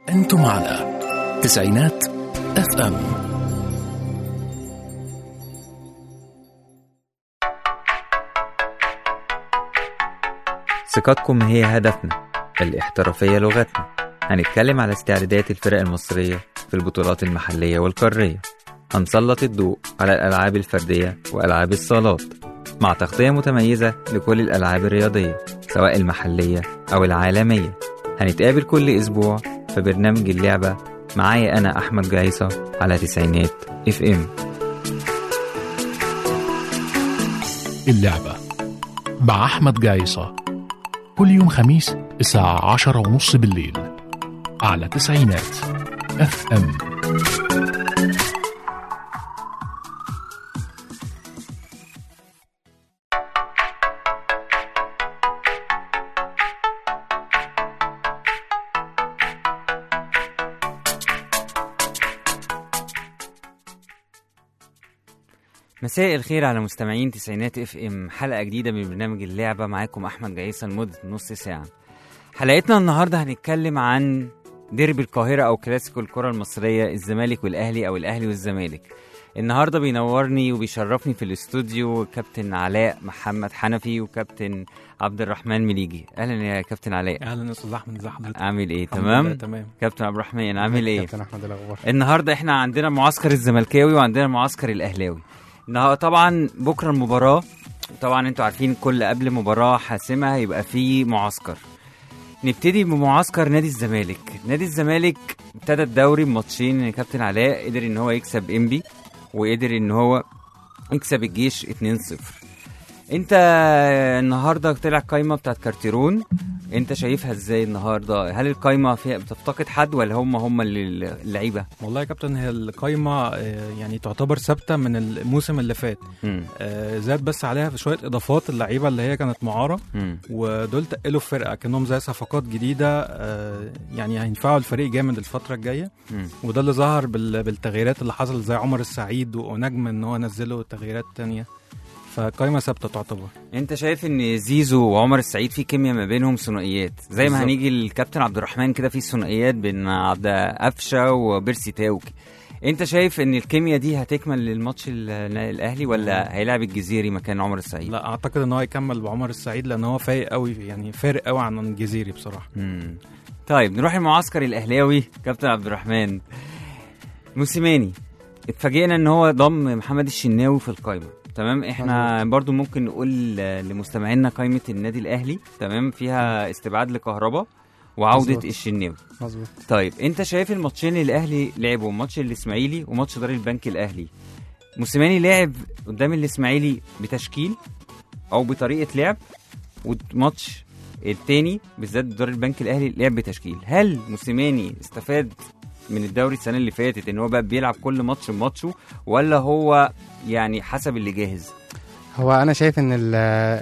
أنتم على تسعينات اف ام ثقتكم هي هدفنا الاحترافية لغتنا هنتكلم على استعدادات الفرق المصرية في البطولات المحلية والقارية هنسلط الضوء على الألعاب الفردية وألعاب الصالات مع تغطية متميزة لكل الألعاب الرياضية سواء المحلية أو العالمية هنتقابل كل أسبوع في برنامج اللعبة معايا أنا أحمد جايصة على تسعينات اف ام اللعبة مع أحمد جايصة كل يوم خميس الساعة عشرة ونص بالليل على تسعينات اف ام مساء الخير على مستمعين تسعينات اف ام حلقه جديده من برنامج اللعبه معاكم احمد جعيصه لمده نص ساعه حلقتنا النهارده هنتكلم عن ديربي القاهره او كلاسيكو الكره المصريه الزمالك والاهلي او الاهلي والزمالك النهارده بينورني وبيشرفني في الاستوديو كابتن علاء محمد حنفي وكابتن عبد الرحمن مليجي اهلا يا كابتن علاء اهلا يا استاذ احمد ازي حضرتك عامل ايه الحمد لله، تمام تمام كابتن عبد الرحمن عامل ايه كابتن احمد الاخبار النهارده احنا عندنا معسكر الزملكاوي وعندنا معسكر الاهلاوي النهارده طبعا بكره المباراه طبعا انتوا عارفين كل قبل مباراه حاسمه هيبقى في معسكر نبتدي بمعسكر نادي الزمالك نادي الزمالك ابتدى الدوري بماتشين كابتن علاء قدر ان هو يكسب انبي وقدر ان هو يكسب الجيش 2-0 انت النهارده طلع القايمه بتاعت كارتيرون انت شايفها ازاي النهارده هل القايمه فيها بتفتقد حد ولا هم هم اللي- اللعيبه والله يا كابتن هي القايمه آه، يعني تعتبر ثابته من الموسم اللي فات مم. آه، زاد بس عليها في شويه اضافات اللعيبه اللي هي كانت معاره مم. ودول تقلوا الفرقه كانهم زي صفقات جديده آه، يعني هينفعوا الفريق جامد الفتره الجايه مم. وده اللي ظهر بال- بالتغييرات اللي حصلت زي عمر السعيد ونجم ان هو نزله تغييرات تانية فقايمه ثابته تعتبر انت شايف ان زيزو وعمر السعيد في كيمياء ما بينهم ثنائيات زي ما بالظبط. هنيجي الكابتن عبد الرحمن كده في ثنائيات بين عبد قفشه وبيرسي تاوك انت شايف ان الكيمياء دي هتكمل للماتش ال- الاهلي ولا هيلعب الجزيري مكان عمر السعيد لا اعتقد ان هو يكمل بعمر السعيد لان هو فايق قوي يعني فارق قوي عن الجزيري بصراحه مم. طيب نروح المعسكر الاهلاوي كابتن عبد الرحمن موسيماني اتفاجئنا ان هو ضم محمد الشناوي في القايمه تمام احنا برضو ممكن نقول آه، لمستمعينا قائمه النادي الاهلي تمام فيها استبعاد لكهربا وعوده مظبوط. الشناوي مظبوط طيب انت شايف الماتشين اللي الاهلي لعبوا ماتش الاسماعيلي وماتش دار البنك الاهلي موسيماني لعب قدام الاسماعيلي بتشكيل او بطريقه لعب والماتش التاني بالذات دار البنك الاهلي لعب بتشكيل هل موسيماني استفاد من الدوري السنه اللي فاتت ان هو بقى بيلعب كل ماتش بماتشه ولا هو يعني حسب اللي جاهز هو انا شايف ان ال-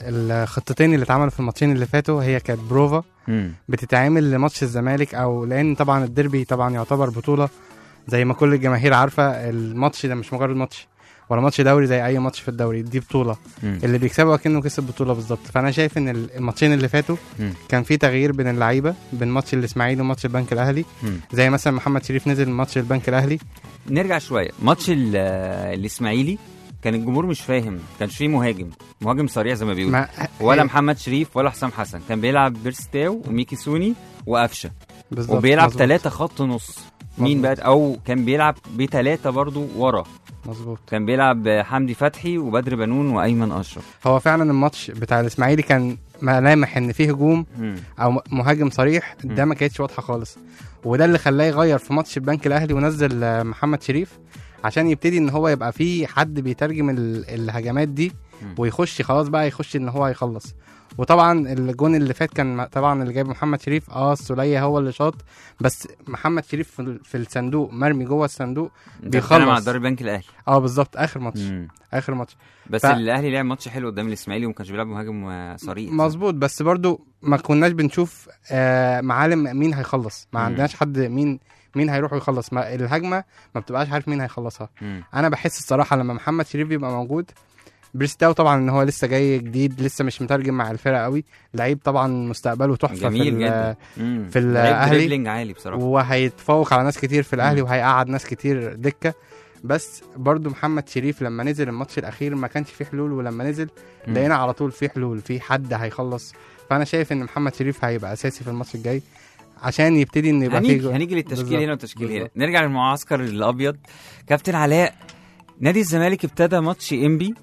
الخطتين اللي اتعملوا في الماتشين اللي فاتوا هي كانت بروفا امم بتتعمل لماتش الزمالك او لان طبعا الديربي طبعا يعتبر بطوله زي ما كل الجماهير عارفه الماتش ده مش مجرد ماتش ولا ماتش دوري زي اي ماتش في الدوري دي بطوله اللي بيكسبه اكنه كسب بطوله بالظبط فانا شايف ان ال- الماتشين اللي فاتوا مم. كان في تغيير بين اللعيبه بين ماتش الاسماعيلي وماتش البنك الاهلي مم. زي مثلا محمد شريف نزل ماتش البنك الاهلي نرجع شويه ماتش ال- الاسماعيلي كان الجمهور مش فاهم كانش فيه مهاجم مهاجم سريع زي ما بيقولوا ما ولا محمد شريف ولا حسام حسن كان بيلعب بيرستاو وميكي سوني وقفشه بالظبط وبيلعب مظبوط. ثلاثة خط نص مين مظبوط. بقى او كان بيلعب بثلاثة برضو ورا مظبوط كان بيلعب حمدي فتحي وبدر بنون وايمن اشرف هو فعلا الماتش بتاع الاسماعيلي كان ملامح ان فيه هجوم مم. او مهاجم صريح مم. ده ما كانتش واضحه خالص وده اللي خلاه يغير في ماتش البنك الاهلي ونزل آه، محمد شريف عشان يبتدي ان هو يبقى فيه حد بيترجم ال- الهجمات دي مم. ويخش خلاص بقى يخش ان هو يخلص وطبعا الجون اللي فات كان طبعا اللي جايب محمد شريف اه السوليه هو اللي شاط بس محمد شريف في ال- في الصندوق مرمي جوه الصندوق انت بيخلص. بتتكلم على دار البنك الاهلي اه بالظبط اخر ماتش مم. اخر ماتش بس ف- الاهلي لعب ماتش حلو قدام الاسماعيلي وما كانش بيلعب مهاجم آه، صريح مظبوط بس برضو ما كناش بنشوف آه معالم مين هيخلص ما مم. عندناش حد مين مين هيروح ويخلص ما الهجمه ما بتبقاش عارف مين هيخلصها مم. انا بحس الصراحه لما محمد شريف بيبقى موجود بريستاو طبعا ان هو لسه جاي جديد لسه مش مترجم مع الفرقه قوي لعيب طبعا مستقبله تحفه في جميل ال- جدا مم. في لعيب الأهلي. دريبلينج عالي بصراحه وهيتفوق على ناس كتير في الاهلي مم. وهيقعد ناس كتير دكه بس برضو محمد شريف لما نزل الماتش الاخير ما كانش فيه حلول ولما نزل مم. لقينا على طول في حلول في حد هيخلص فانا شايف ان محمد شريف هيبقى اساسي في الماتش الجاي عشان يبتدي ان يبقى فيه هنيجي جو- هنيجي للتشكيل بالظبط. هنا والتشكيل هنا بالظبط. نرجع للمعسكر الابيض كابتن علاء نادي الزمالك ابتدى ماتش انبي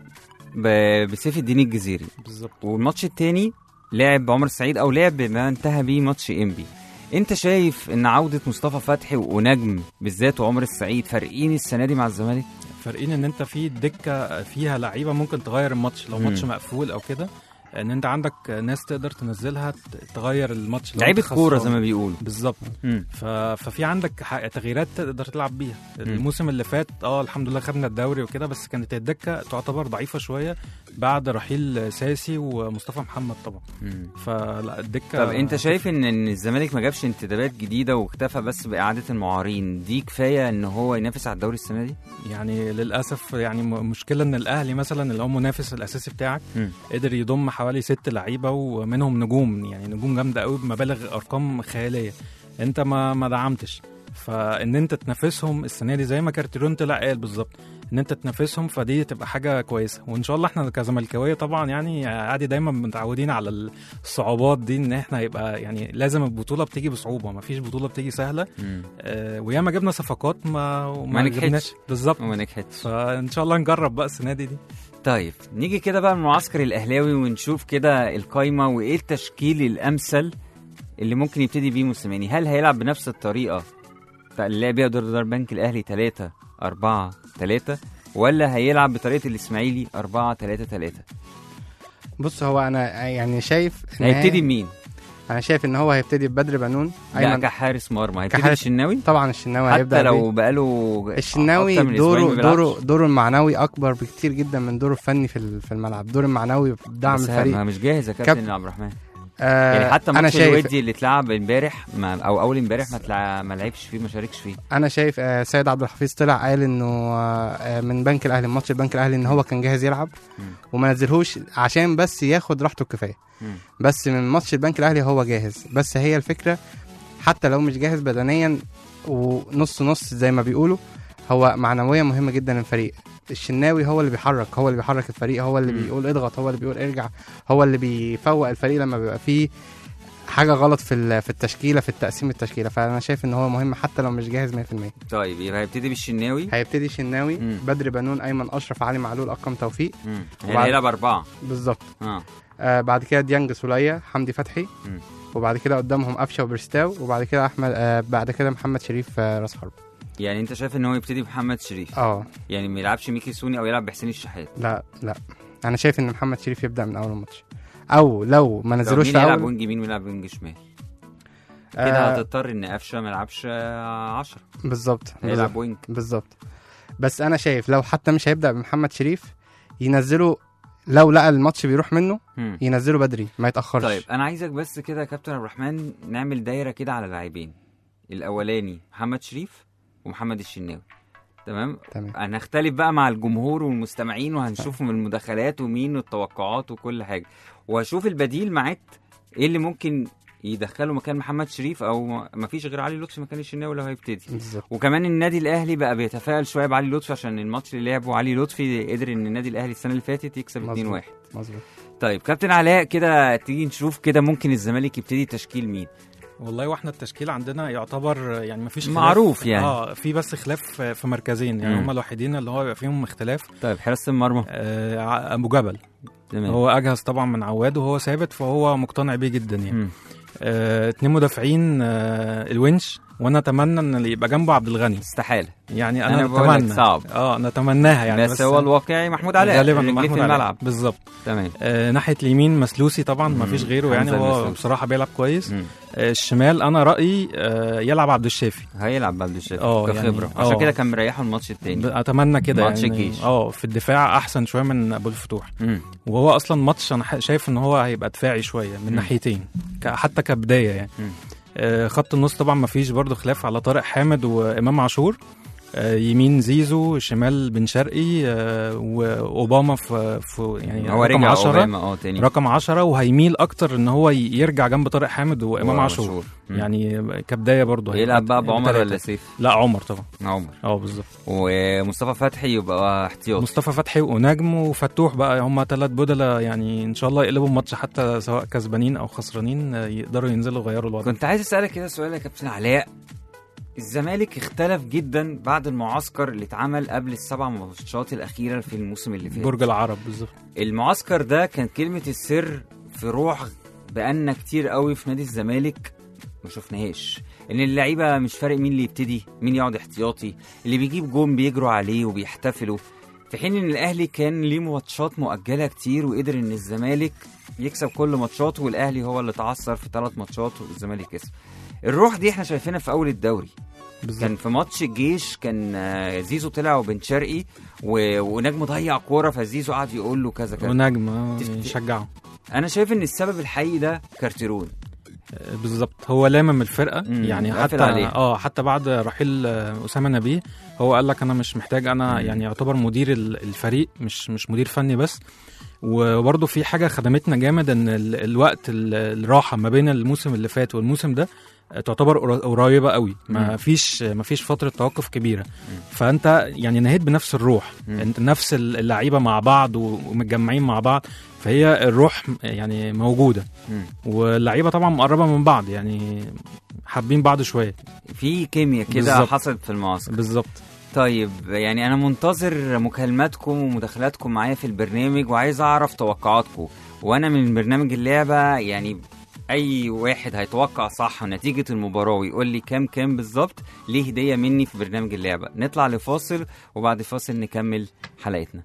ب- بسيف الدين الجزيري بالظبط والماتش التاني لعب عمر السعيد او لعب ما انتهى بيه ماتش انبي انت شايف ان عوده مصطفى فتحي ونجم بالذات وعمر السعيد فارقين السنه دي مع الزمالك فارقين ان انت في دكه فيها لعيبه ممكن تغير الماتش لو مم. ماتش مقفول او كده ان انت عندك ناس تقدر تنزلها ت- تغير الماتش لو لعيبه أنت كوره خسران. زي ما بيقولوا بالظبط مم. ف... ففي عندك ح- تغييرات تقدر تلعب بيها الموسم اللي فات اه الحمد لله خدنا الدوري وكده بس كانت الدكه تعتبر ضعيفه شويه بعد رحيل ساسي ومصطفى محمد طبعا مم. فلا الدكه طب انت شايف ان ان الزمالك ما جابش انتدابات جديده واكتفى بس باعاده المعارين دي كفايه ان هو ينافس على الدوري السنه دي يعني للاسف يعني م- مشكله ان الاهلي مثلا اللي هو المنافس الاساسي بتاعك مم. قدر يضم حوالي ست لعيبه ومنهم نجوم يعني نجوم جامده قوي بمبالغ ارقام خياليه انت ما ما دعمتش فان انت تنافسهم السنه دي زي ما كارتيرون طلع قال بالظبط ان انت تنافسهم فدي تبقى حاجه كويسه وان شاء الله احنا كزملكاويه طبعا يعني عادي دايما متعودين على الصعوبات دي ان احنا يبقى يعني لازم البطوله بتيجي بصعوبه ما فيش بطوله بتيجي سهله مم. آه وياما جبنا صفقات ما ما نجحتش. جبناش. بالظبط وما نجحتش فان شاء الله نجرب بقى السنه دي دي طيب نيجي كده بقى من المعسكر الاهلاوي ونشوف كده القايمه وايه التشكيل الامثل اللي ممكن يبتدي بيه موسيماني هل هيلعب بنفس الطريقه بتاع اللي لعب بيها دور دار بنك الاهلي 3 4 3 ولا هيلعب بطريقه الاسماعيلي 4 3 3 بص هو انا يعني شايف إن هيبتدي بمين؟ انا شايف ان هو هيبتدي ببدر بنون لا ايمن كحارس مرمى هيبتدي كحارس- بالشناوي طبعا الشناوي حتى هيبدا لو بيه. بقاله الشناوي أكتر من أسبوعين دوره ما بيلعبش. دوره دوره المعنوي اكبر بكتير جدا من دوره الفني في ال- في الملعب دوره المعنوي دعم بس الفريق ما مش جاهز يا كاب- كابتن عبد الرحمن آه يعني حتى انا ماتش شايف الودي اللي اتلعب امبارح ما او اول امبارح ما تلع... ما لعبش فيه ما شاركش فيه انا شايف آه سيد عبد الحفيظ طلع قال انه آه آه، من بنك الاهلي ماتش البنك الاهلي ان هو كان جاهز يلعب مم. وما نزلهوش عشان بس ياخد راحته الكفايه مم. بس من ماتش البنك الاهلي هو جاهز بس هي الفكره حتى لو مش جاهز بدنيا ونص نص زي ما بيقولوا هو معنويا مهمه جدا للفريق الشناوي هو اللي بيحرك هو اللي بيحرك الفريق هو اللي مم. بيقول اضغط هو اللي بيقول ارجع هو اللي بيفوق الفريق لما بيبقى فيه حاجه غلط في ال- في التشكيله في التقسيم التشكيله فانا شايف ان هو مهم حتى لو مش جاهز 100% طيب يبقى هيبتدي بالشناوي هيبتدي شناوي مم. بدر بنون ايمن اشرف علي معلول اكرم توفيق مم. وبعد- يعني هيلعب اربعه بالظبط اه آه بعد كده ديانج سولية حمدي فتحي مم. وبعد كده قدامهم قفشه وبرستاو وبعد كده احمد آه بعد كده محمد شريف آه راس حرب يعني انت شايف ان هو يبتدي بمحمد شريف اه يعني ما يلعبش ميكي سوني او يلعب بحسين الشحات لا لا انا شايف ان محمد شريف يبدا من اول الماتش او لو ما طب نزلوش مين في يلعب اول وينج يمين ويلعب وينج شمال كده آه هتضطر ان قفشه ما يلعبش 10 بالظبط هيلعب بالظبط وينج بالظبط بس انا شايف لو حتى مش هيبدا بمحمد شريف ينزله لو لقى الماتش بيروح منه مم. ينزله بدري ما يتاخرش طيب انا عايزك بس كده يا كابتن عبد الرحمن نعمل دايره كده على لاعبين الاولاني محمد شريف ومحمد الشناوي تمام تمام هنختلف بقى مع الجمهور والمستمعين وهنشوف من المداخلات ومين والتوقعات وكل حاجه وهشوف البديل معاك ايه اللي ممكن يدخله مكان محمد شريف او مفيش غير علي لطفي مكان الشناوي لو هيبتدي بالظبط وكمان النادي الاهلي بقى بيتفائل شويه بعلي لطفي عشان الماتش اللي لعبه علي لطفي قدر ان النادي الاهلي السنه اللي فاتت يكسب 2-1 مظبوط. مظبوط طيب كابتن علاء كده تيجي نشوف كده ممكن الزمالك يبتدي تشكيل مين والله واحنا التشكيل عندنا يعتبر يعني ما فيش خلاف معروف يعني. اه في بس خلاف في مركزين يعني مم. هم الوحيدين اللي هو يبقى فيهم اختلاف طيب حراسه المرمى آه ع- ابو جبل تمام هو اجهز طبعا من عواد وهو ثابت فهو مقتنع بيه جدا يعني مم. آه اتنين مدافعين آه الونش وانا اتمنى ان اللي يبقى جنبه عبد الغني استحاله يعني أنا انا, بقول لك اتمنى صعب. اه نتمناها يعني بس, هو الواقعي محمود علاء غالبا رجليه محمود في علاء. الملعب بالظبط تمام آه ناحيه اليمين مسلوسي طبعا ما مم. فيش غيره يعني حمزة هو المسلوسي. بصراحه بيلعب كويس مم. آه الشمال انا رايي آه يلعب عبد الشافي هيلعب عبد الشافي آه، يعني- كخبره عشان آه. كده كان مريحه الماتش التاني اتمنى كده ماتش يعني الجيش. اه في الدفاع احسن شويه من ابو الفتوح مم. وهو اصلا ماتش انا ح- شايف ان هو هيبقى دفاعي شويه من مم. ناحيتين ك- حتى كبدايه يعني مم. آه خط النص طبعا ما فيش برضه خلاف على طارق حامد وامام عاشور آه، يمين زيزو شمال بن شرقي آه، واوباما في, في يعني هو رقم رجع 10 اوباما اه تاني رقم 10 وهيميل اكتر ان هو ي- يرجع جنب طارق حامد وامام عاشور ومشهور. مم. يعني كبدايه برضه هيبقى يلعب بقى بعمر بتلاتة. ولا سيف؟ لا عمر طبعا عمر اه بالظبط ومصطفى فتحي يبقى احتياط مصطفى فتحي ونجم وفتوح بقى هم ثلاث بدلة يعني ان شاء الله يقلبوا الماتش حتى سواء كسبانين او خسرانين آه، يقدروا ينزلوا يغيروا الوضع كنت عايز اسالك كده سؤال يا كابتن علاء الزمالك اختلف جدا بعد المعسكر اللي اتعمل قبل السبع ماتشات الاخيره في الموسم اللي فات برج العرب بالظبط المعسكر ده كان كلمه السر في روح بقالنا كتير قوي في نادي الزمالك ما شفناهاش ان اللعيبه مش فارق مين اللي يبتدي مين يقعد احتياطي اللي بيجيب جون بيجروا عليه وبيحتفلوا في حين ان الاهلي كان ليه ماتشات مؤجله كتير وقدر ان الزمالك يكسب كل ماتشاته والاهلي هو اللي تعثر في ثلاث ماتشات والزمالك كسب الروح دي احنا شايفينها في اول الدوري بالظبط كان في ماتش الجيش كان آه، زيزو طلع وبن شرقي و... ونجم ضيع كوره فزيزو قعد يقول له كذا كذا ونجم آه، تفت- يشجعوا انا شايف ان السبب الحقيقي ده كارتيرون آه، بالظبط هو لامم الفرقه مم، يعني قافل حتى عليه. اه حتى بعد رحيل آه، اسامه نبيه هو قال لك انا مش محتاج انا مم. يعني يعتبر مدير ال- الفريق مش مش مدير فني بس وبرضه في حاجه خدمتنا جامد ان ال- الوقت ال- الراحه ما بين الموسم اللي فات والموسم ده آه، تعتبر قر- قريبه قوي ما مم. فيش ما فيش فتره توقف كبيره فانت يعني نهيت بنفس الروح مم. انت نفس اللعيبه مع بعض و- ومتجمعين مع بعض فهي الروح يعني موجوده مم. واللعيبه طبعا مقربه من بعض يعني حابين بعض شويه في كيمياء كده بالظبط. حصلت في المعسكر بالظبط طيب يعني انا منتظر مكالماتكم ومداخلاتكم معايا في البرنامج وعايز اعرف توقعاتكم وانا من برنامج اللعبه يعني اي واحد هيتوقع صح نتيجه المباراه ويقول لي كام كام بالظبط ليه هديه مني في برنامج اللعبه نطلع لفاصل وبعد فاصل نكمل حلقتنا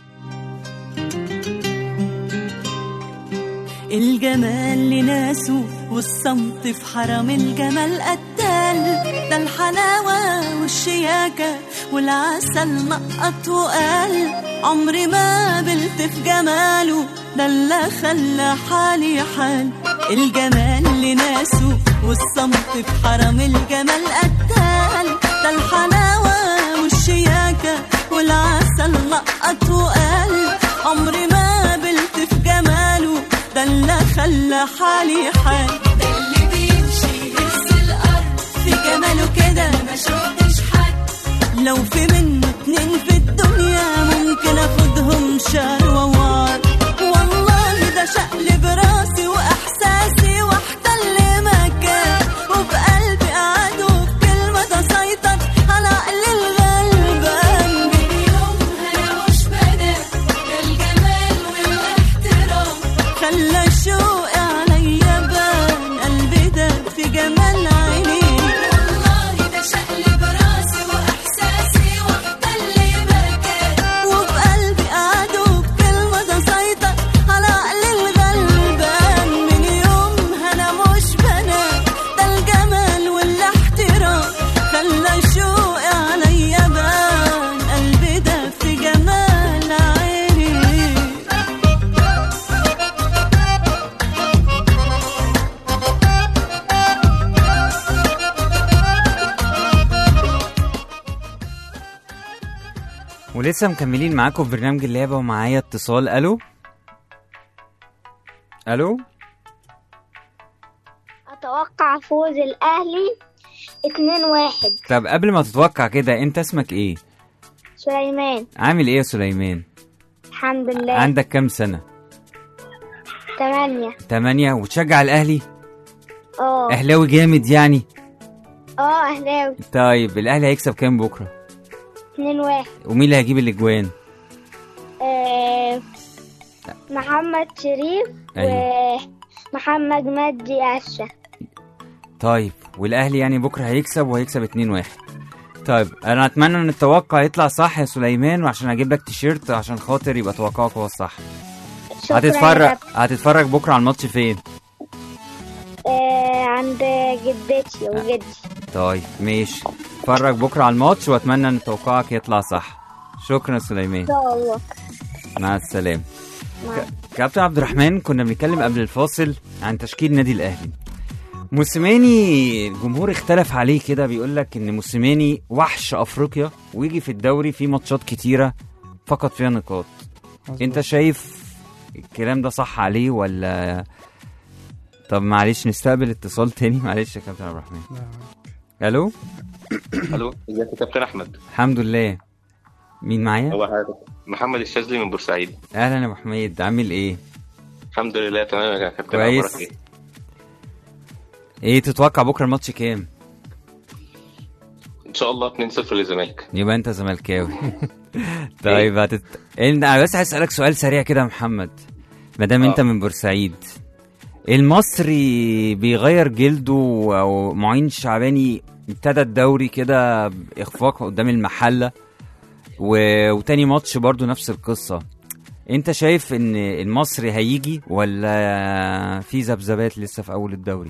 الجمال لناسه والصمت في حرم الجمال قتال ده الحلاوة والشياكة والعسل نقط وقال عمري ما قبلت في جماله ده اللي خلى حالي حال الجمال لناسه والصمت في حرم الجمال قتال ده الحلاوة والشياكة والعسل نقط وقال عمري ما قبلت في جماله ده اللي خلى حالي حال ده اللي بيمشي يهز الارض في جماله كده ما شفتش حد لو في منه اتنين في الدنيا ممكن اخدهم شهر ووار والله ده شقلب راسي واحساسي واحتل مكان وبقلبي قعد وبكلمه تسيطر على عقل الغلبان من يومها انا مش بنام ده الجمال والاحترام خلى الشوق عليا بان قلبي ده في جمال عينيه والله ده شقلب راسي واحساسي واحتل مكان وبقلبي قعد وبكلمه تسيطر على عقل الغلبان من يومها انا مش بنام ده الجمال والاحترام خلى الشوق عليا بان قلبي ده في جمال عينيه ولسه مكملين معاكم في برنامج اللعبه ومعايا اتصال الو الو أتوقع فوز الأهلي اتنين واحد طب قبل ما تتوقع كده انت اسمك ايه سليمان عامل ايه يا سليمان الحمد لله عندك كام سنه تمانية تمانية وتشجع الاهلي اه اهلاوي جامد يعني اه أهلاوي طيب الاهلي هيكسب كام بكره اتنين واحد ومين اللي هيجيب الاجوان آه محمد شريف أيوة. ومحمد مجدي قشة طيب والاهلي يعني بكره هيكسب وهيكسب 2 1 طيب انا اتمنى ان التوقع يطلع صح يا سليمان وعشان اجيب لك تيشيرت عشان خاطر يبقى توقعك هو الصح شكرا يا هتتفرج كابتن. هتتفرج بكره على الماتش فين آه عند جدتي وجدي طيب ماشي اتفرج بكره على الماتش واتمنى ان توقعك يطلع صح شكرا يا سليمان إن شاء الله مع السلامه مع كابتن عبد الرحمن كنا بنتكلم قبل الفاصل عن تشكيل نادي الاهلي موسيماني الجمهور اختلف عليه كده بيقول لك ان موسيماني وحش افريقيا ويجي في الدوري في ماتشات كتيره فقط فيها نقاط انت شايف الكلام ده صح عليه ولا طب معلش نستقبل اتصال تاني معلش يا كابتن عبد الرحمن الو الو ازيك يا كابتن احمد الحمد لله مين معايا هو حضرتك محمد الشاذلي من بورسعيد اهلا يا ابو حميد عامل ايه الحمد لله تمام يا كابتن كويس. أخبارك إيه؟ ايه تتوقع بكره الماتش كام ان شاء الله 2-0 للزمالك يبقى انت زملكاوي طيب هتت... انا بس عايز اسالك سؤال سريع كده يا محمد ما دام انت آه. من بورسعيد المصري بيغير جلده او معين شعباني ابتدى الدوري كده باخفاق قدام المحله و... وتاني ماتش برضو نفس القصه انت شايف ان المصري هيجي ولا في ذبذبات لسه في اول الدوري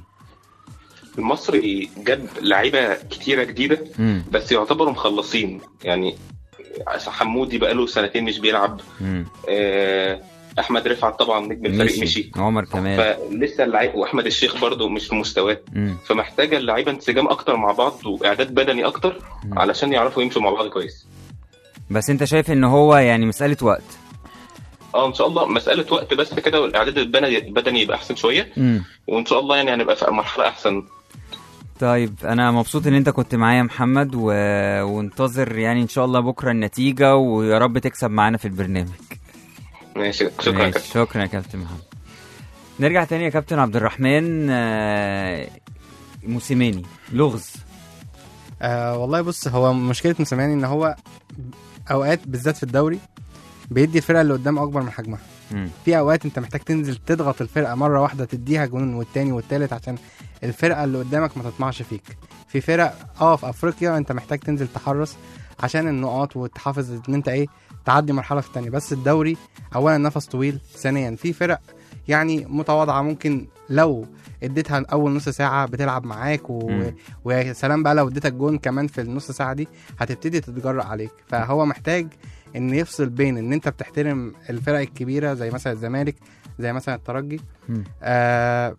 المصري جاب لعيبه كتيره جديده امم بس يعتبروا مخلصين يعني حمودي بقاله سنتين مش بيلعب امم آه، احمد رفعت طبعا نجم الفريق مشي عمر كمال فلسه اللعيب واحمد الشيخ برضه مش في مستواه امم فمحتاجه اللعيبه انسجام اكتر مع بعض واعداد بدني اكتر مم. علشان يعرفوا يمشوا مع بعض كويس بس انت شايف ان هو يعني مساله وقت اه ان شاء الله مساله وقت بس كده والاعداد البدني البدني يبقى احسن شويه امم وان شاء الله يعني هنبقى في مرحله احسن طيب انا مبسوط ان انت كنت معايا يا محمد و... وانتظر يعني ان شاء الله بكره النتيجه ويا رب تكسب معانا في البرنامج ماشي شكرا يا ماشي، كابتن شكرا يا كابتن محمد نرجع تاني يا كابتن عبد الرحمن آه، موسيماني لغز آه والله بص هو مشكله موسيماني ان هو اوقات بالذات في الدوري بيدي الفرقه اللي قدام اكبر من حجمها مم. في اوقات انت محتاج تنزل تضغط الفرقه مره واحده تديها جنون والتاني والتالت عشان الفرقه اللي قدامك ما تطمعش فيك في فرق اه في افريقيا انت محتاج تنزل تحرص عشان النقاط وتحافظ ان انت ايه تعدي مرحله في التانية بس الدوري اولا نفس طويل ثانيا في فرق يعني متواضعه ممكن لو اديتها اول نص ساعه بتلعب معاك و... مم. ويا سلام بقى لو اديتك جون كمان في النص ساعه دي هتبتدي تتجرأ عليك فهو محتاج ان يفصل بين ان انت بتحترم الفرق الكبيره زي مثلا الزمالك زي مثلا الترجي مم. آه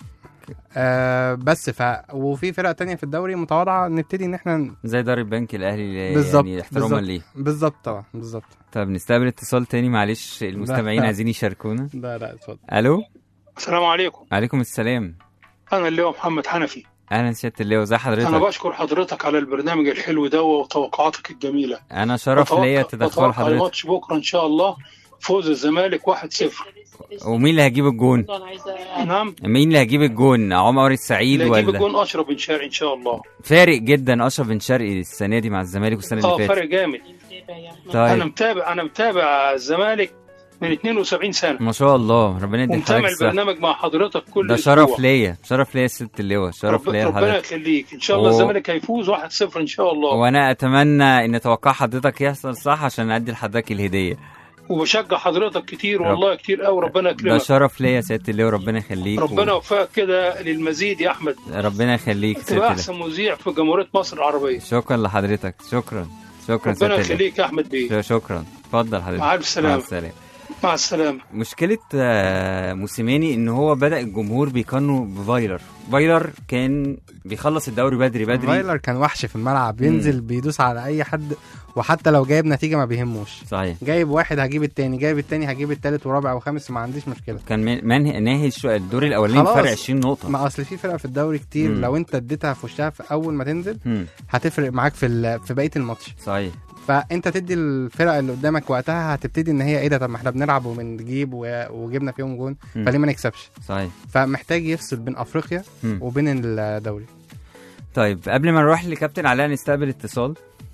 آه بس ف وفي فرق تانية في الدوري متواضعه نبتدي ان احنا زي دار البنك الاهلي بالظبط يعني احتراما بالظبط. ليه بالظبط طبعا بالظبط طب نستقبل اتصال تاني معلش المستمعين لا. عايزين يشاركونا لا لا اتفضل الو السلام عليكم عليكم السلام انا اللي هو محمد حنفي اهلا سياده اللواء ازي انا حضرتك بشكر حضرتك على البرنامج الحلو ده وتوقعاتك الجميله انا شرف ليا أتوقع- تدخل أتوقع حضرتك الماتش بكره ان شاء الله فوز الزمالك 1-0 ومين اللي هيجيب الجون نعم مين اللي هيجيب الجون عمر السعيد اللي يجيب ولا الجون اشرف بن شرقي ان شاء الله فارق جدا اشرف بن شرقي السنه دي مع الزمالك والسنه اه اللي فاتت فرق جامد انا طيب متابع انا متابع الزمالك من 72 سنه ما شاء الله ربنا يدي ومتابع حضرتك الصحة. البرنامج مع حضرتك كل ده أسبوع. شرف ليا شرف ليا يا ست اللواء شرف رب ليا ربنا لحضرتك يخليك ان شاء الله و- الزمالك هيفوز 1-0 ان شاء الله وانا اتمنى ان توقع حضرتك يحصل صح عشان ادي لحضرتك الهديه وبشجع حضرتك كتير رب- والله كتير قوي ربنا ده يكرمك شرف ليا يا سياده اللواء ربنا يخليك ربنا و... يوفقك كده للمزيد يا احمد ربنا يخليك يا تبقى سياده احسن مذيع في جمهوريه مصر العربيه شكرا لحضرتك شكرا شكرا ربنا سياده اللواء يخليك يا احمد بيه ش- شكرا اتفضل حضرتك مع الف مع سلامه السلامه مع السلامه مشكلة آه، موسيماني ان هو بدأ الجمهور بيقارنه بفايلر فايلر كان بيخلص الدوري بدري بدري فايلر كان وحش في الملعب بينزل بيدوس على اي حد وحتى لو جايب نتيجه ما بيهموش صحيح جايب واحد هجيب التاني جايب التاني هجيب التالت ورابع وخامس ما عنديش مشكله كان من- منهي ناهي الشو- الدور الاولاني خلاص. بفرق 20 نقطة ما اصل في فرق في الدوري كتير مم. لو انت اديتها في وشها في اول ما تنزل مم. هتفرق معاك في ال- في بقيه الماتش صحيح فانت تدي الفرق اللي قدامك وقتها هتبتدي ان هي ايه ده طب ما احنا بنلعب وبنجيب و- وجبنا فيهم جون مم. فليه ما نكسبش صحيح فمحتاج يفصل بين افريقيا مم. وبين الدوري طيب قبل ما نروح لكابتن علاء نستقبل اتصال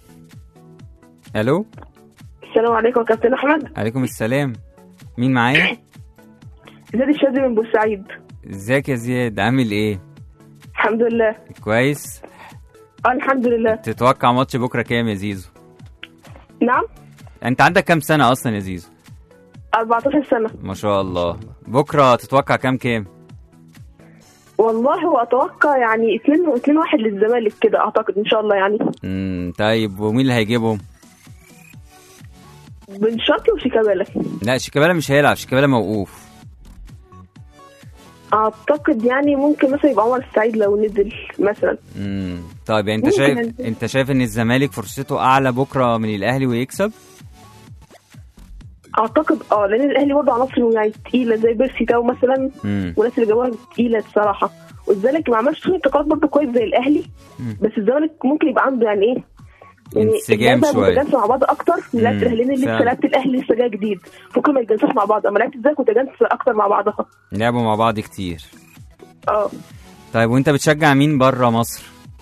الو السلام عليكم يا كابتن احمد عليكم السلام مين معايا زياد الشاذلي من بورسعيد ازيك يا زياد عامل ايه الحمد لله كويس اه الحمد لله تتوقع ماتش بكره كام يا زيزو نعم انت عندك كام سنة اصلا يا زيزو 14 سنة ما شاء الله بكره تتوقع كام كام والله واتوقع يعني 2 2 1 للزمالك كده اعتقد ان شاء الله يعني امم طيب ومين اللي هيجيبهم بن شرقي وشيكابالا لا شيكابالا مش هيلعب شيكابالا موقوف اعتقد يعني ممكن مثلا يبقى عمر السعيد لو نزل مثلا امم طيب يعني انت ممكن شايف أنزل. انت شايف ان الزمالك فرصته اعلى بكره من الاهلي ويكسب اعتقد اه لان الاهلي برضه عناصر يعني تقيله زي بيرسي تاو مثلا امم والناس اللي جابوها تقيله الصراحه والزمالك ما عملش فيه انتقالات برضه كويس زي الاهلي مم. بس الزمالك ممكن يبقى عنده يعني ايه يعني انسجام اللعيبة شوية. متجانسه مع بعض اكتر من لعيبه مم. الاهلي لان لسه فعلا. لعيبه الاهلي لسه جايه جديد ممكن ما يتجانسوش مع بعض اما لعيبه الزمالك متجانسه اكتر مع بعضها لعبوا مع بعض كتير اه طيب وانت بتشجع مين بره مصر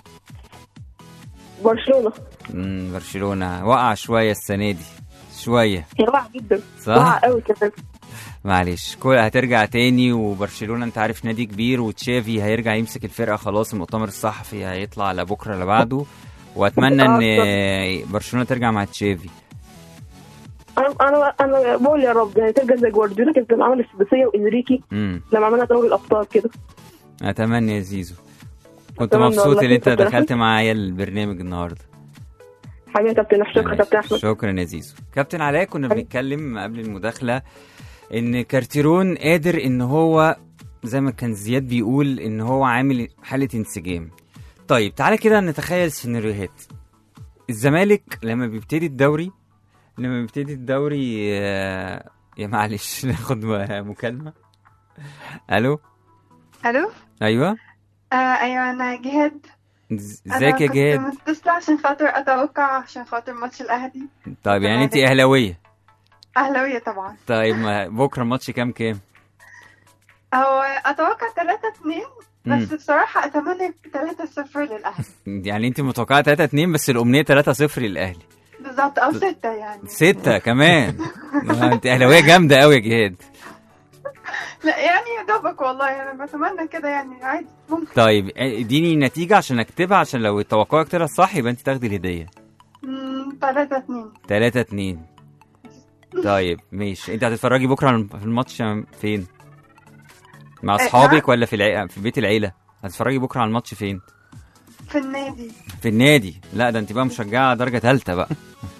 برشلونه امم برشلونه وقع شويه السنه دي شويه هي واقعه جدا صح؟ واقعه قوي كمان معلش كل هترجع تاني وبرشلونه انت عارف نادي كبير وتشافي هيرجع يمسك الفرقه خلاص المؤتمر الصحفي هيطلع لبكره اللي بعده واتمنى ان برشلونه ترجع مع تشافي انا انا انا بقول يا رب يعني ترجع زي جوارديولا كانت لما عمل السداسيه وانريكي امم لما عملنا دوري الابطال كده اتمنى يا زيزو كنت أتمنى مبسوط والله. ان انت شكراً. دخلت معايا البرنامج النهارده حبيبي يا كابتن شكرا معلش. كابتن احمد شكرا يا زيزو كابتن علاء كنا بنتكلم قبل المداخله ان كارتيرون قادر ان هو زي ما كان زياد بيقول ان هو عامل حاله انسجام طيب تعالى كده نتخيل سيناريوهات الزمالك لما بيبتدي الدوري لما بيبتدي الدوري آه، يا معلش ناخد م- مكالمه الو الو ايوه آه ايوه انا جهاد إز- أنا ازيك يا كنت جهاد متصلة عشان خاطر اتوقع عشان خاطر ماتش الاهلي طيب يعني انت اهلاويه اهلاوية طبعا طيب ما بكره الماتش كام كام هو اتوقع 3 2 بس مم. بصراحة اتمنى 3 0 للاهلي يعني انت متوقعه 3 2 بس الامنيه 3 0 للاهلي بالظبط او 6 يعني ستة كمان آه، انت اهلاويه جامده قوي يا جهاد لا يعني يا دوبك والله انا بتمنى كده يعني عادي ممكن طيب اديني نتيجه عشان اكتبها عشان لو توقعك طلع صح يبقى انت تاخدي الهديه 3 2 3 2 طيب ماشي انت هتتفرجي بكره على في الماتش فين مع آه، اصحابك ولا في العي... في بيت العيله هتتفرجي بكره على الماتش فين في النادي في النادي لا ده انت بقى مشجعه درجه ثالثه بقى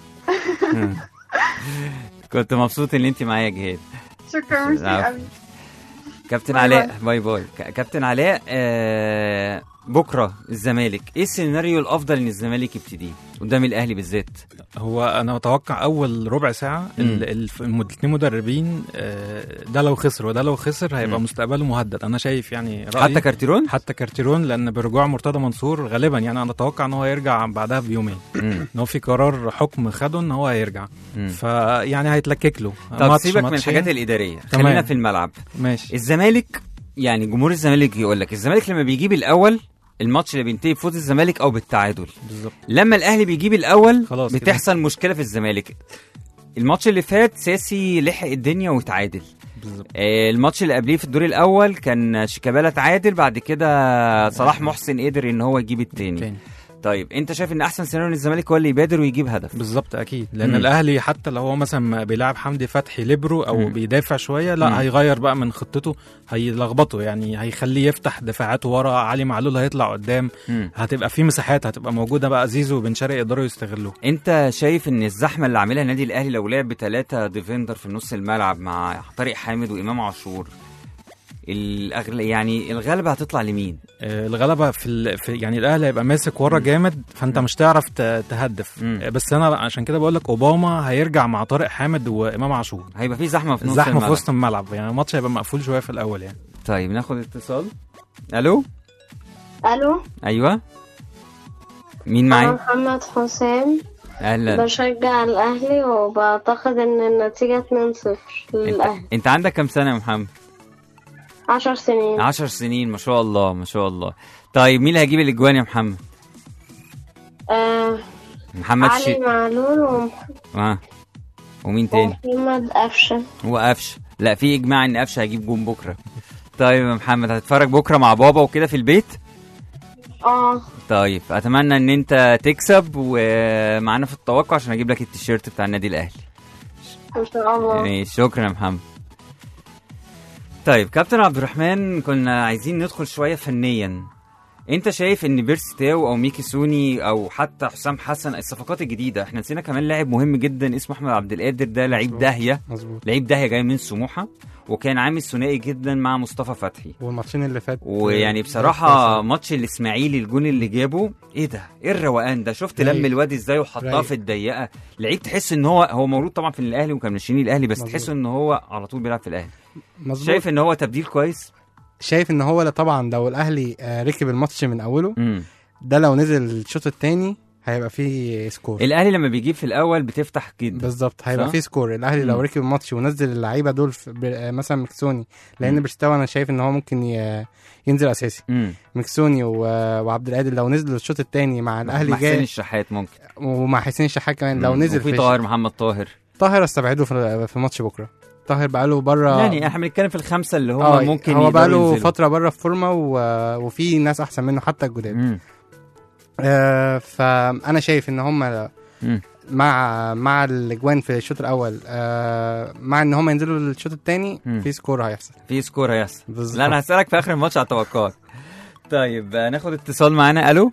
كنت مبسوط ان انت معايا يا جهاد شكرا ميرسي العفو. قوي كابتن باي علاء باي باي ك- كابتن علاء آه بكره الزمالك ايه السيناريو الافضل ان الزمالك يبتديه قدام الاهلي بالذات هو انا اتوقع اول ربع ساعه ال- الف- المد- الاثنين مدربين آه، ده لو خسر وده لو خسر هيبقى مم. مستقبله مهدد انا شايف يعني رأيي حتى كارتيرون حتى كارتيرون لان برجوع مرتضى منصور غالبا يعني انا اتوقع ان هو هيرجع بعدها بيومين مم. ان هو في قرار حكم خده ان هو هيرجع مم. فيعني هيتلكك له طب ماتش- سيبك من ماتشين. الحاجات الاداريه تمام. خلينا في الملعب ماشي الزمالك يعني جمهور الزمالك يقول لك الزمالك لما بيجيب الاول الماتش اللي بينتهي بفوز الزمالك او بالتعادل بالظبط لما الاهلي بيجيب الاول خلاص كده. بتحصل مشكله في الزمالك الماتش اللي فات ساسي لحق الدنيا وتعادل بالظبط آه، الماتش اللي قبليه في الدور الاول كان شيكابالا تعادل بعد كده صلاح محسن قدر ان هو يجيب التاني تاني طيب انت شايف ان احسن سيناريو ان الزمالك هو اللي يبادر ويجيب هدف بالظبط اكيد لان مم. الاهلي حتى لو هو مثلا بيلعب حمدي فتحي ليبرو او مم. بيدافع شويه لا مم. هيغير بقى من خطته هيلخبطه يعني هيخليه يفتح دفاعاته ورا علي معلول هيطلع قدام مم. هتبقى في مساحات هتبقى موجوده بقى زيزو وبن شرقي يقدروا يستغلوه انت شايف ان الزحمه اللي عاملها النادي الاهلي لو لعب بثلاثه ديفندر في نص الملعب مع طارق حامد وامام عاشور الأغل... يعني الغلبه هتطلع لمين آه، الغلبه في, ال... في يعني الاهلي هيبقى ماسك ورا جامد فانت مش تعرف ت... تهدف مم. آه، بس انا عشان كده بقول لك اوباما هيرجع مع طارق حامد وامام عاشور هيبقى في زحمه في نص زحمه في الملعب. وسط الملعب يعني الماتش هيبقى مقفول شويه في الاول يعني طيب ناخد اتصال الو الو ايوه مين انا معايا محمد حسام اهلا بشجع الاهلي وبعتقد ان النتيجة 2-0 انت, للاهلي انت عندك كام سنه يا محمد 10 سنين عشر سنين ما شاء الله ما شاء الله طيب مين اللي هيجيب الاجوان يا محمد آه محمد علي شي معلول وم- اه ومين تاني ومحمد قفشه وقفشه لا في اجماع ان قفشه هيجيب جون بكره طيب يا محمد هتتفرج بكره مع بابا وكده في البيت اه طيب اتمنى ان انت تكسب ومعانا في التوقع عشان اجيب لك التيشيرت بتاع النادي الاهلي ان شاء الله يعني شكرا يا محمد طيب كابتن عبد الرحمن كنا عايزين ندخل شويه فنيا انت شايف ان بيرس تاو او ميكي سوني او حتى حسام حسن الصفقات الجديده احنا نسينا كمان لاعب مهم جدا اسمه احمد عبد القادر ده لعيب مظبوط. داهيه مظبوط لعيب داهيه جاي من سموحه وكان عامل ثنائي جدا مع مصطفى فتحي والماتشين اللي فات ويعني بصراحه ماتش الاسماعيلي الجون اللي جابه ايه ده ايه الروقان ده شفت رايق. لم الواد ازاي وحطها رايق. في الضيقه لعيب تحس ان هو هو مولود طبعا في الاهلي وكان ناشئين الاهلي بس مظبوط. تحس ان هو على طول بيلعب في الاهلي مظبوط شايف ان هو تبديل كويس شايف ان هو لا طبعا لو الاهلي آه، ركب الماتش من اوله امم ده لو نزل الشوط الثاني هيبقى فيه سكور الاهلي لما بيجيب في الاول بتفتح جدا بالظبط هيبقى صح؟ فيه سكور الاهلي لو مم. ركب الماتش ونزل اللعيبه دول في ب- آه، مثلا مكسوني لان مم. برستاو انا شايف ان هو ممكن ي- ينزل اساسي امم مكسوني و- وعبد القادر لو نزلوا الشوط الثاني مع الاهلي مع حسين جاي الشحات ممكن ومع حسين الشحات كمان لو مم. نزل وفي في طاهر محمد طاهر طاهر استبعده في في ماتش بكره طاهر بقاله بره يعني احنا بنتكلم في الخمسه اللي هم آه، ممكن هو يقدروا بقاله ينزلوا. فتره بره في فورمه و... وفي ناس احسن منه حتى الجداد مم. آه فانا شايف ان هم مم. مع مع الاجوان في الشوط الاول آه مع ان هم ينزلوا الشوط الثاني مم. في سكور هيحصل في سكور هيحصل بالظبط لا انا هسالك في اخر الماتش على التوقعات طيب آه، ناخد اتصال معانا الو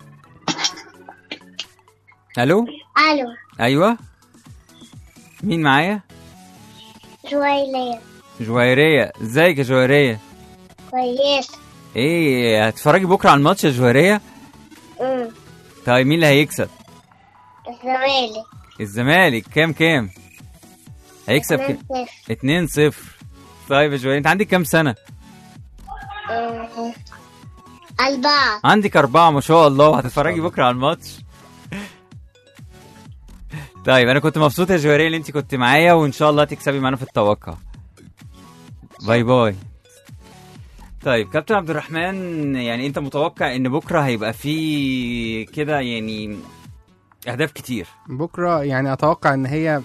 الو الو ايوه مين معايا جويلية جويريه ازيك يا جويريه كويس ايه هتتفرجي بكره على الماتش يا جويريه امم طيب مين اللي هيكسب الزمالك الزمالك كام كام هيكسب كام 2-0. 2 0 طيب يا جويريه انت عندك كام سنه أمم. أربعة عندك أربعة ما شاء الله وهتتفرجي بكرة على الماتش طيب أنا كنت مبسوط يا جواري إن أنت كنت معايا وإن شاء الله تكسبي معانا في التوقع باي باي طيب كابتن عبد الرحمن يعني أنت متوقع إن بكرة هيبقى فيه كده يعني أهداف كتير بكره يعني اتوقع ان هي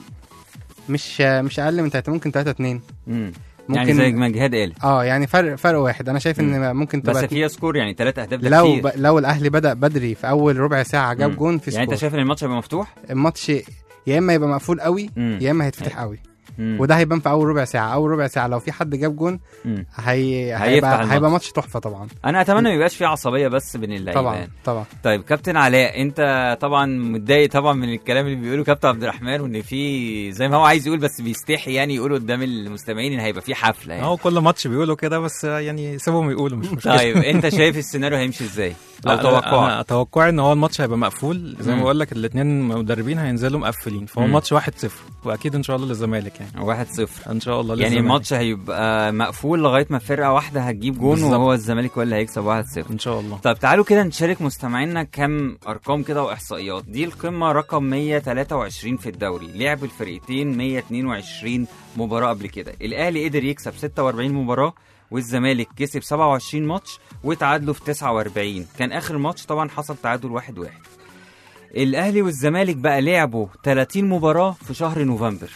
مش مش اقل من 3 ممكن 3 2 مم. ممكن يعني زي ما جهاد قال اه يعني فرق فرق واحد انا شايف ان ممكن بس تبقى فيها سكور يعني ثلاث أهداف ده لو كتير ب... لو الاهلي بدا بدري في اول ربع ساعه جاب مم. جون في يعني سكور أنت شايف إن الماتش هيبقى مفتوح؟ الماتش يا اما يبقى مقفول قوي مم. يا اما هيتفتح قوي مم. وده هيبان في اول ربع ساعه اول ربع ساعه لو في حد جاب جون مم. هي... هيفتح هيبقى الماتش. هيبقى ماتش تحفه طبعا انا اتمنى ما يبقاش في عصبيه بس بين اللعيبه طبعا يعني. طبعا طيب كابتن علاء انت طبعا متضايق طبعا من الكلام اللي بيقوله كابتن عبد الرحمن وان في زي ما هو عايز يقول بس بيستحي يعني يقول قدام المستمعين ان هيبقى في حفله يعني هو كل ماتش بيقولوا كده بس يعني سيبهم يقولوا مش مشكله طيب انت شايف السيناريو هيمشي ازاي؟ لا او لا، توقعك انا توقعي ان هو الماتش هيبقى مقفول زي مم. ما بقول لك الاثنين مدربين هينزلوا مقفلين فهو مم. ماتش 1-0 واكيد ان شاء الله للزمالك يعني 1 0 ان شاء الله يعني للزمالك. الماتش هيبقى مقفول لغايه ما فرقه واحده هتجيب جون بالظبط. وهو الزمالك هو اللي هيكسب 1 0 ان شاء الله طب تعالوا كده نشارك مستمعينا كم ارقام كده واحصائيات دي القمه رقم 123 في الدوري لعب الفرقتين 122 مباراه قبل كده الاهلي قدر يكسب 46 مباراه والزمالك كسب 27 ماتش وتعادلوا في 49 كان اخر ماتش طبعا حصل تعادل 1 1 الاهلي والزمالك بقى لعبوا 30 مباراه في شهر نوفمبر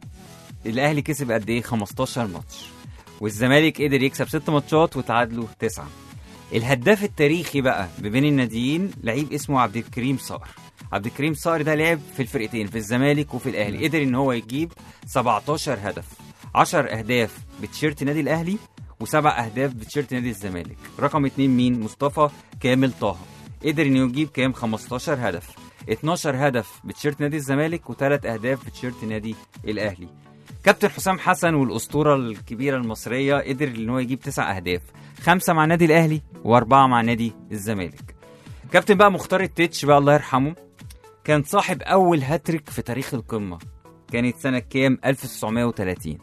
الاهلي كسب قد ايه 15 ماتش والزمالك قدر يكسب 6 ماتشات وتعادلوا 9 الهداف التاريخي بقى ما بين الناديين لعيب اسمه عبد الكريم صقر عبد الكريم صقر ده لعب في الفرقتين في الزمالك وفي الاهلي قدر ان هو يجيب 17 هدف 10 اهداف بتيشيرت نادي الاهلي وسبع اهداف بتيشيرت نادي الزمالك رقم اتنين مين مصطفى كامل طه قدر انه يجيب كام 15 هدف 12 هدف بتيشيرت نادي الزمالك وثلاث اهداف بتيشيرت نادي الاهلي كابتن حسام حسن والاسطوره الكبيره المصريه قدر ان هو يجيب تسع اهداف خمسه مع النادي الاهلي واربعه مع نادي الزمالك كابتن بقى مختار التتش بقى الله يرحمه كان صاحب اول هاتريك في تاريخ القمه كانت سنه كام 1930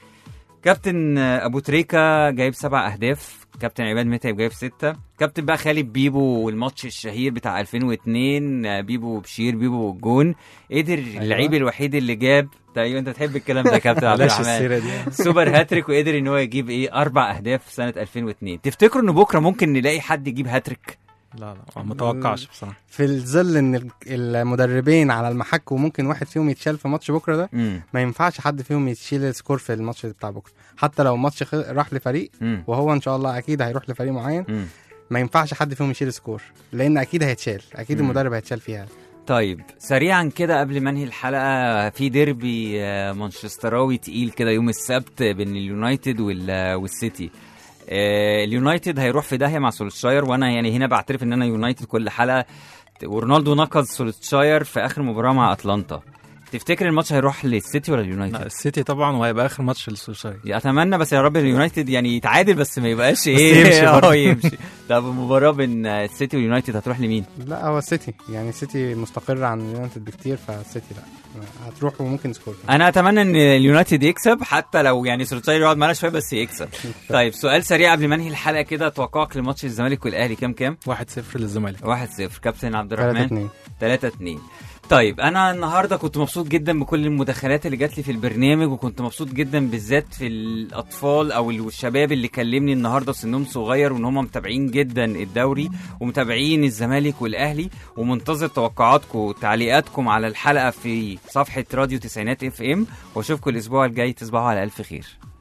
كابتن ابو تريكه جايب سبع اهداف كابتن عماد متعب جايب ستة كابتن بقى خالد بيبو والماتش الشهير بتاع 2002 بيبو بشير بيبو والجون قدر اللعيب الوحيد اللي جاب تقريبا انت تحب الكلام ده يا كابتن عبد بلاش الرحمن السيرة دي. سوبر هاتريك وقدر ان هو يجيب ايه اربع اهداف في سنه 2002 تفتكروا ان بكره ممكن نلاقي حد يجيب هاتريك لا لا ما اتوقعش بصراحه في الظل ان ال- المدربين على المحك وممكن واحد فيهم يتشال في ماتش بكره ده مم. ما ينفعش حد فيهم يشيل السكور في الماتش بتاع بكره حتى لو الماتش خ- راح لفريق مم. وهو ان شاء الله اكيد هيروح لفريق معين مم. ما ينفعش حد فيهم يشيل سكور لان اكيد هيتشال اكيد مم. المدرب هيتشال فيها طيب سريعا كده قبل ما انهي الحلقه في ديربي آه، مانشستراوي تقيل كده يوم السبت بين اليونايتد وال- والسيتي آه اليونايتد هيروح في داهيه مع سولشاير وانا يعني هنا بعترف ان انا يونايتد كل حلقه ورونالدو نقذ سولشاير في اخر مباراه مع اتلانتا تفتكر الماتش هيروح للسيتي ولا اليونايتد؟ لا السيتي طبعا وهيبقى اخر ماتش للسولشاير اتمنى بس يا رب اليونايتد يعني يتعادل بس ما يبقاش ايه يمشي برضه. اه يمشي طب المباراه بين آه، السيتي واليونايتد هتروح لمين؟ لا هو السيتي يعني السيتي مستقر عن اليونايتد بكتير فالسيتي لا هتروح وممكن سكور انا اتمنى ان اليونايتد يكسب حتى لو يعني سولشاير يقعد معانا شويه بس يكسب طيب سؤال سريع قبل ما انهي الحلقه كده توقعك لماتش الزمالك والاهلي كام كام 1-0 للزمالك 1-0 كابتن عبد 3 الرحمن 2 3 2 طيب انا النهارده كنت مبسوط جدا بكل المداخلات اللي جات لي في البرنامج وكنت مبسوط جدا بالذات في الاطفال او الشباب اللي كلمني النهارده سنهم صغير وان هم متابعين جدا الدوري ومتابعين الزمالك والاهلي ومنتظر توقعاتكم وتعليقاتكم على الحلقه في صفحه راديو تسعينات اف ام واشوفكم الاسبوع الجاي تصبحوا على الف خير